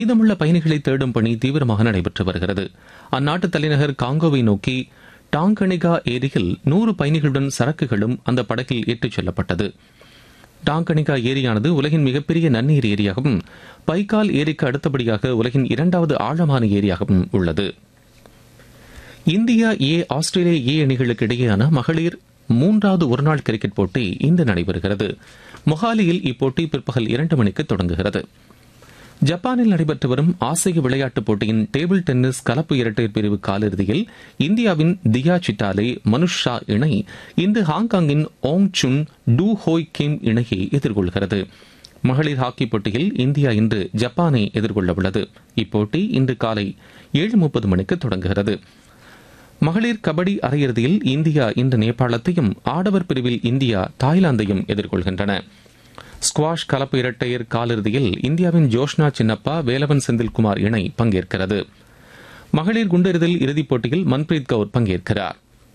மீதமுள்ள பயணிகளை தேடும் பணி தீவிரமாக நடைபெற்று வருகிறது அந்நாட்டு தலைநகர் காங்கோவை நோக்கி டாங்கனிகா ஏரியில் நூறு பயணிகளுடன் சரக்குகளும் அந்த படகில் ஏற்றிச் செல்லப்பட்டது டாங்கனிகா ஏரியானது உலகின் மிகப்பெரிய நன்னீர் ஏரியாகவும் பைக்கால் ஏரிக்கு அடுத்தபடியாக உலகின் இரண்டாவது ஆழமான ஏரியாகவும் உள்ளது இந்தியா ஏ ஆஸ்திரேலியா ஏ அணிகளுக்கு இடையேயான மகளிர் மூன்றாவது ஒருநாள் கிரிக்கெட் போட்டி இன்று நடைபெறுகிறது மொஹாலியில் இப்போட்டி பிற்பகல் இரண்டு மணிக்கு தொடங்குகிறது ஜப்பானில் நடைபெற்று வரும் ஆசிய விளையாட்டுப் போட்டியின் டேபிள் டென்னிஸ் கலப்பு இரட்டையர் பிரிவு காலிறுதியில் இந்தியாவின் தியா சிட்டாலே மனுஷ் ஷா இணை இன்று ஹாங்காங்கின் ஓங் சுன் டூ ஹோய் கிம் இணையை எதிர்கொள்கிறது மகளிர் ஹாக்கி போட்டியில் இந்தியா இன்று ஜப்பானை எதிர்கொள்ள உள்ளது இப்போட்டி இன்று காலை ஏழு முப்பது மணிக்கு தொடங்குகிறது மகளிர் கபடி அரையிறுதியில் இந்தியா இன்று நேபாளத்தையும் ஆடவர் பிரிவில் இந்தியா தாய்லாந்தையும் எதிர்கொள்கின்றன ஸ்குவாஷ் கலப்பு இரட்டையர் காலிறுதியில் இந்தியாவின் ஜோஷ்னா சின்னப்பா வேலவன் செந்தில்குமார் இணை பங்கேற்கிறது மகளிர் குண்டெறிதல் இறுதிப் போட்டியில் மன்பிரீத் கவுர் பங்கேற்கிறார்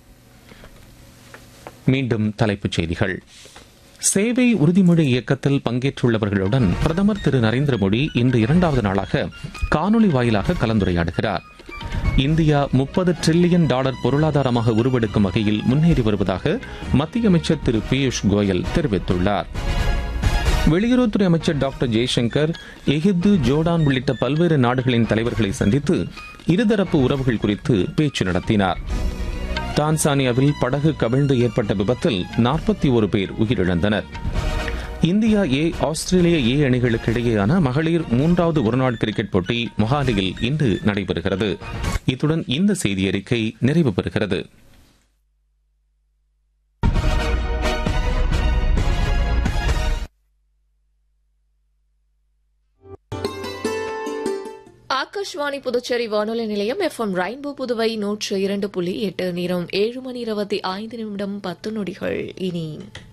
மீண்டும் தலைப்புச் செய்திகள் சேவை உறுதிமொழி இயக்கத்தில் பங்கேற்றுள்ளவர்களுடன் பிரதமர் திரு நரேந்திர மோடி இன்று இரண்டாவது நாளாக காணொலி வாயிலாக கலந்துரையாடுகிறார் இந்தியா முப்பது டிரில்லியன் டாலர் பொருளாதாரமாக உருவெடுக்கும் வகையில் முன்னேறி வருவதாக மத்திய அமைச்சர் திரு பியூஷ் கோயல் தெரிவித்துள்ளார் வெளியுறவுத்துறை அமைச்சர் டாக்டர் ஜெய்சங்கர் எகிப்து ஜோர்டான் உள்ளிட்ட பல்வேறு நாடுகளின் தலைவர்களை சந்தித்து இருதரப்பு உறவுகள் குறித்து பேச்சு நடத்தினார் டான்சானியாவில் படகு கவிழ்ந்து ஏற்பட்ட விபத்தில் நாற்பத்தி ஒரு பேர் உயிரிழந்தனர் இந்தியா ஏ ஆஸ்திரேலியா ஏ அணிகளுக்கு இடையேயான மகளிர் மூன்றாவது ஒருநாள் கிரிக்கெட் போட்டி மொஹாலியில் இன்று நடைபெறுகிறது இத்துடன் இந்த செய்தி அறிக்கை நிறைவு பெறுகிறது ஆகாஷ்வாணி புதுச்சேரி வானொலி நிலையம் எஃப் எம் ரெயின்போ புதுவை நூற்று இரண்டு புள்ளி எட்டு நேரம் ஏழு மணி இருபத்தி ஐந்து நிமிடம் பத்து நொடிகள் இனி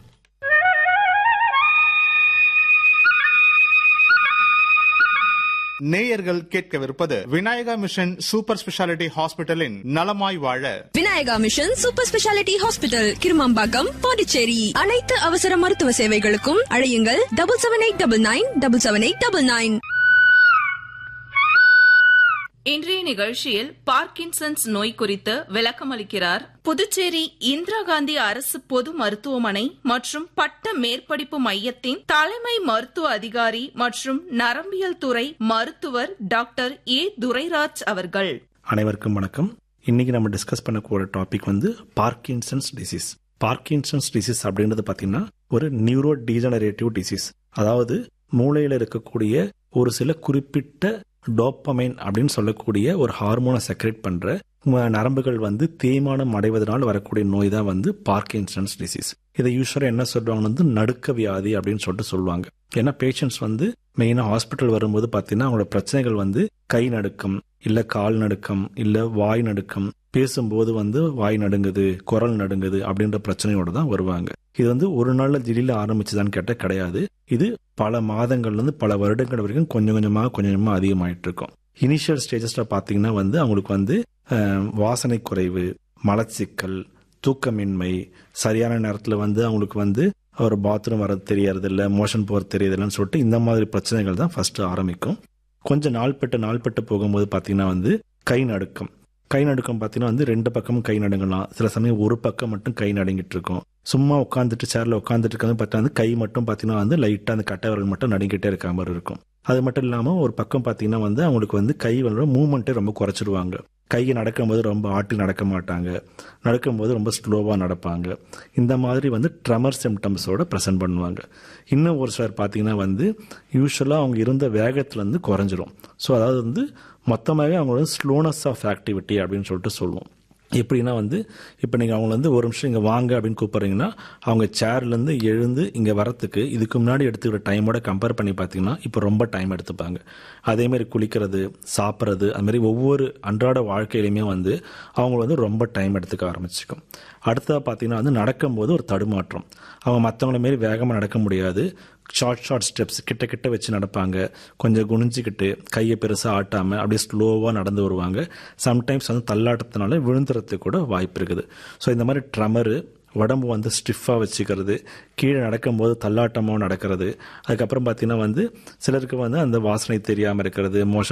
நேயர்கள் கேட்கவிருப்பது விநாயகா மிஷன் சூப்பர் ஸ்பெஷாலிட்டி ஹாஸ்பிட்டலின் நலமாய் வாழ Vinayaka mission super speciality hospital Kirumampakkam Pondicherry அனைத்து அவசர மருத்துவ சேவைகளுக்கும் அழையுங்கள் double seven eight double nine double seven eight double nine இன்றைய நிகழ்ச்சியில் பார்க்கின்சன்ஸ் நோய் குறித்து விளக்கமளிக்கிறார் புதுச்சேரி இந்திரா காந்தி அரசு பொது மருத்துவமனை மற்றும் பட்ட மேற்படிப்பு மையத்தின் தலைமை மருத்துவ அதிகாரி மற்றும் நரம்பியல் துறை மருத்துவர் டாக்டர் ஏ துரைராஜ் அவர்கள் அனைவருக்கும் வணக்கம் இன்னைக்கு நம்ம டிஸ்கஸ் பண்ணக்கூடிய டாபிக் வந்து பார்க்கின்சன்ஸ் டிசீஸ் பார்க்கின்சன்ஸ் டிசீஸ் அப்படின்றது பார்த்தீங்கன்னா ஒரு நியூரோ டீஜனரேட்டிவ் டிசீஸ் அதாவது மூளையில் இருக்கக்கூடிய ஒரு சில குறிப்பிட்ட டோப்பமைன் அப்படின்னு சொல்லக்கூடிய ஒரு ஹார்மோனை செக்ரேட் பண்ற ம- நரம்புகள் வந்து தேய்மானம் அடைவதனால் வரக்கூடிய நோய் தான் வந்து பார்க்கின்சன்ஸ் டிசீஸ் இதை யூஸ்வலாக என்ன சொல்றாங்க வந்து நடுக்க வியாதி அப்படின்னு சொல்லிட்டு சொல்லுவாங்க ஏன்னா பேஷண்ட்ஸ் வந்து மெயினாக ஹாஸ்பிட்டல் வரும்போது பார்த்தீங்கன்னா அவங்களோட பிரச்சனைகள் வந்து கை நடுக்கம் இல்ல கால் நடுக்கம் இல்ல வாய் நடுக்கம் பேசும்போது வந்து வாய் நடுங்குது குரல் நடுங்குது அப்படின்ற பிரச்சனையோட தான் வருவாங்க இது வந்து ஒரு நாள்ல திடீர்னு ஆரம்பிச்சுதான்னு கேட்டால் கிடையாது இது பல மாதங்கள்ல இருந்து பல வருடங்கள் வரைக்கும் கொஞ்சம் கொஞ்சமாக கொஞ்சம் கொஞ்சமாக அதிகமாயிட்டு இருக்கும் இனிஷியல் ஸ்டேஜஸ்ல பார்த்தீங்கன்னா வந்து அவங்களுக்கு வந்து அஹ், வாசனை குறைவு மலச்சிக்கல் தூக்கமின்மை சரியான நேரத்தில் வந்து அவங்களுக்கு வந்து ஒரு பாத்ரூம் வர்றது தெரியறதில்ல மோஷன் போகிறது தெரியறதில்லன்னு சொல்லிட்டு இந்த மாதிரி பிரச்சனைகள் தான் ஃபர்ஸ்ட் ஆரம்பிக்கும் கொஞ்சம் நாள்பட்டு நாள்பட்டு போகும்போது பார்த்தீங்கன்னா வந்து கை நடுக்கம் கை நடுக்கம் பார்த்தீங்கன்னா வந்து ரெண்டு பக்கமும் கை நடுங்கலாம் சில சமயம் ஒரு பக்கம் மட்டும் கை நடுங்கிட்டு இருக்கும் சும்மா உட்காந்துட்டு சேர்ல உட்காந்துட்டு இருக்கிறது பார்த்தா வந்து கை மட்டும் பார்த்தீங்கன்னா வந்து லைட்டாக அந்த கட்டை விரல் மட்டும் நடுங்கிட்டே இருக்க மாதிரி இருக்கும் அது மட்டும் இல்லாமல் ஒரு பக்கம் பார்த்தீங்கன்னா வந்து அவங்களுக்கு வந்து கை வந்து மூவ்மெண்ட்டே ரொம்ப குறைச்சிடுவாங்க கையை நடக்கும்போது ரொம்ப ஆட்டி நடக்க மாட்டாங்க நடக்கும்போது ரொம்ப ஸ்லோவாக நடப்பாங்க இந்த மாதிரி வந்து ட்ரமர் சிம்டம்ஸோட ப்ரெசென்ட் பண்ணுவாங்க இன்னும் ஒரு சிலர் பார்த்தீங்கன்னா வந்து யூஸ்வலாக அவங்க இருந்த வேகத்துலேருந்து குறைஞ்சிரும் ஸோ அதாவது வந்து மொத்தமாகவே அவங்களோட ஸ்லோனஸ் ஆஃப் ஆக்டிவிட்டி அப்படின்னு சொல்லிட்டு சொல்லுவோம் எப்படின்னா வந்து இப்போ நீங்கள் அவங்கள வந்து ஒரு நிமிஷம் இங்கே வாங்க அப்படின்னு கூப்பிட்றீங்கன்னா அவங்க சேர்லேருந்து எழுந்து இங்கே வரத்துக்கு இதுக்கு முன்னாடி எடுத்துக்கிற டைமோட கம்பேர் பண்ணி பார்த்தீங்கன்னா இப்போ ரொம்ப டைம் எடுத்துப்பாங்க அதேமாதிரி குளிக்கிறது சாப்பிட்றது அது மாதிரி ஒவ்வொரு அன்றாட வாழ்க்கையிலையுமே வந்து அவங்க வந்து ரொம்ப டைம் எடுத்துக்க ஆரம்பிச்சுக்கும் அடுத்ததாக பார்த்தீங்கன்னா வந்து நடக்கும்போது ஒரு தடுமாற்றம் அவங்க மற்றவங்கள மாரி வேகமாக நடக்க முடியாது ஷார்ட் ஷார்ட் ஸ்டெப்ஸ் கிட்ட கிட்ட வச்சு நடப்பாங்க கொஞ்சம் குனிஞ்சிக்கிட்டு கையை பெருசாக ஆட்டாமல் அப்படியே ஸ்லோவாக நடந்து வருவாங்க சம்டைம்ஸ் வந்து தள்ளாட்டத்தினால விழுந்துறதுக்கு கூட வாய்ப்பு இருக்குது ஸோ இந்த மாதிரி ட்ரமரு உடம்பு வந்து ஸ்டிஃபாக வச்சுக்கிறது கீழே நடக்கும்போது தள்ளாட்டமாக நடக்கிறது அதுக்கப்புறம் பார்த்தீங்கன்னா வந்து சிலருக்கு வந்து அந்த வாசனை தெரியாமல் இருக்கிறது மோஷன்